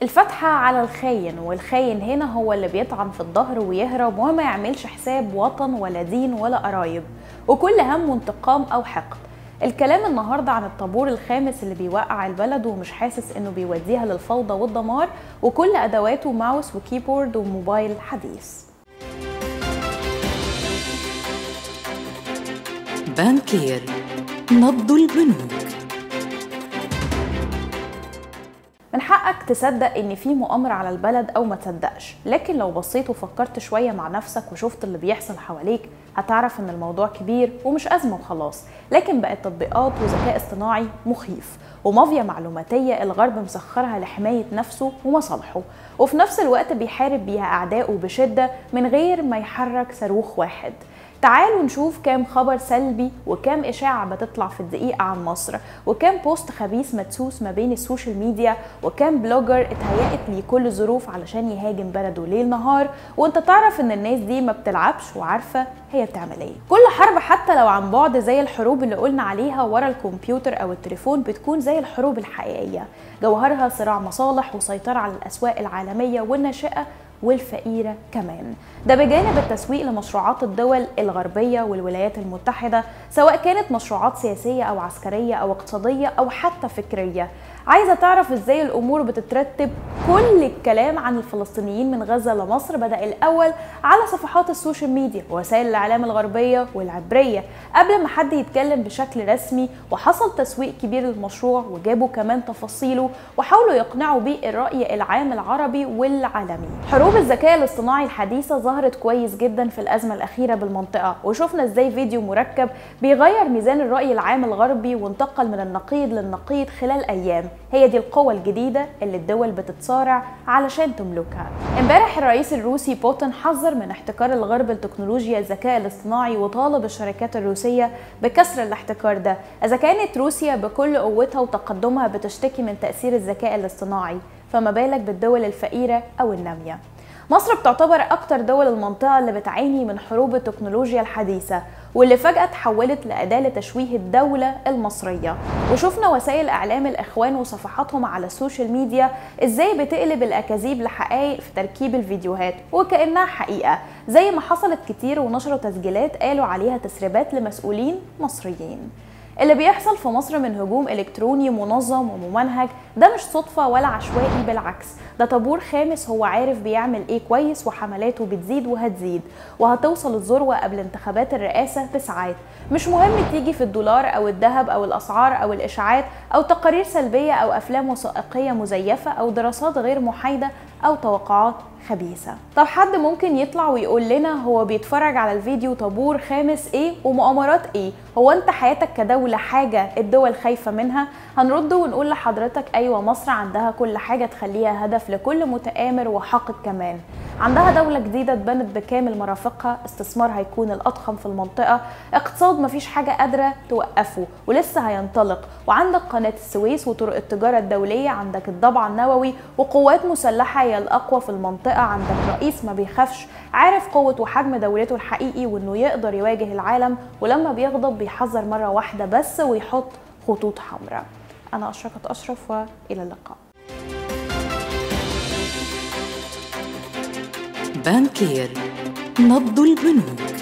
الفتحة على الخاين والخاين هنا هو اللي بيطعن في الظهر ويهرب وما يعملش حساب وطن ولا دين ولا قرايب وكل همه انتقام أو حقد الكلام النهاردة عن الطابور الخامس اللي بيوقع البلد ومش حاسس انه بيوديها للفوضى والدمار وكل ادواته ماوس وكيبورد وموبايل حديث بانكير نبض البنوك من حقك تصدق ان في مؤامرة على البلد او ما تصدقش لكن لو بصيت وفكرت شوية مع نفسك وشفت اللي بيحصل حواليك هتعرف ان الموضوع كبير ومش ازمة وخلاص لكن بقت تطبيقات وذكاء اصطناعي مخيف ومافيا معلوماتية الغرب مسخرها لحماية نفسه ومصالحه وفي نفس الوقت بيحارب بيها أعدائه بشدة من غير ما يحرك صاروخ واحد تعالوا نشوف كام خبر سلبي وكام إشاعة بتطلع في الدقيقة عن مصر وكام بوست خبيث مدسوس ما بين السوشيال ميديا وكام بلوجر اتهيأت ليه كل الظروف علشان يهاجم بلده ليل نهار وانت تعرف ان الناس دي ما بتلعبش وعارفة هي بتعمل ايه كل حرب حتى لو عن بعد زي الحروب اللي قلنا عليها ورا الكمبيوتر او التليفون بتكون زي الحروب الحقيقية جوهرها صراع مصالح وسيطرة على الأسواق العالمية والناشئة والفقيرة كمان ده بجانب التسويق لمشروعات الدول الغربية والولايات المتحدة سواء كانت مشروعات سياسية أو عسكرية أو اقتصادية أو حتى فكرية عايزة تعرف ازاي الأمور بتترتب كل الكلام عن الفلسطينيين من غزة لمصر بدأ الأول على صفحات السوشيال ميديا ووسائل الإعلام الغربية والعبرية قبل ما حد يتكلم بشكل رسمي وحصل تسويق كبير للمشروع وجابوا كمان تفاصيله وحاولوا يقنعوا بيه الرأي العام العربي والعالمي حروب الذكاء الاصطناعي الحديثة ظهرت كويس جدا في الأزمة الأخيرة بالمنطقة وشفنا ازاي فيديو مركب بيغير ميزان الرأي العام الغربي وانتقل من النقيض للنقيض خلال أيام هي دي القوة الجديدة اللي الدول بتتصارع علشان تملكها امبارح الرئيس الروسي بوتين حذر من احتكار الغرب لتكنولوجيا الذكاء الاصطناعي وطالب الشركات الروسية بكسر الاحتكار ده إذا كانت روسيا بكل قوتها وتقدمها بتشتكي من تأثير الذكاء الاصطناعي فما بالك بالدول الفقيرة أو النامية مصر بتعتبر أكتر دول المنطقة اللي بتعاني من حروب التكنولوجيا الحديثة واللي فجأة تحولت لأداة لتشويه الدولة المصرية وشفنا وسائل إعلام الإخوان وصفحاتهم على السوشيال ميديا إزاي بتقلب الأكاذيب لحقائق في تركيب الفيديوهات وكأنها حقيقة زي ما حصلت كتير ونشروا تسجيلات قالوا عليها تسريبات لمسؤولين مصريين اللي بيحصل في مصر من هجوم الكتروني منظم وممنهج ده مش صدفة ولا عشوائي بالعكس ده طابور خامس هو عارف بيعمل ايه كويس وحملاته بتزيد وهتزيد وهتوصل الذروة قبل انتخابات الرئاسة بساعات مش مهم تيجي في الدولار او الذهب او الاسعار او الاشاعات او تقارير سلبية او افلام وثائقية مزيفة او دراسات غير محايدة او توقعات خبيثة طب حد ممكن يطلع ويقول لنا هو بيتفرج على الفيديو طابور خامس ايه ومؤامرات ايه هو انت حياتك كدولة حاجة الدول خايفة منها هنرد ونقول لحضرتك ايوه مصر عندها كل حاجة تخليها هدف لكل متآمر وحاقد كمان عندها دولة جديدة اتبنت بكامل مرافقها استثمار هيكون الأضخم في المنطقة اقتصاد مفيش حاجة قادرة توقفه ولسه هينطلق وعندك قناة السويس وطرق التجارة الدولية عندك الضبع النووي وقوات مسلحة هي الأقوى في المنطقة عندك رئيس ما بيخافش عارف قوة وحجم دولته الحقيقي وإنه يقدر يواجه العالم ولما بيغضب بيحذر مرة واحدة بس ويحط خطوط حمراء أنا أشرفت أشرف وإلى اللقاء بانكير نبض البنوك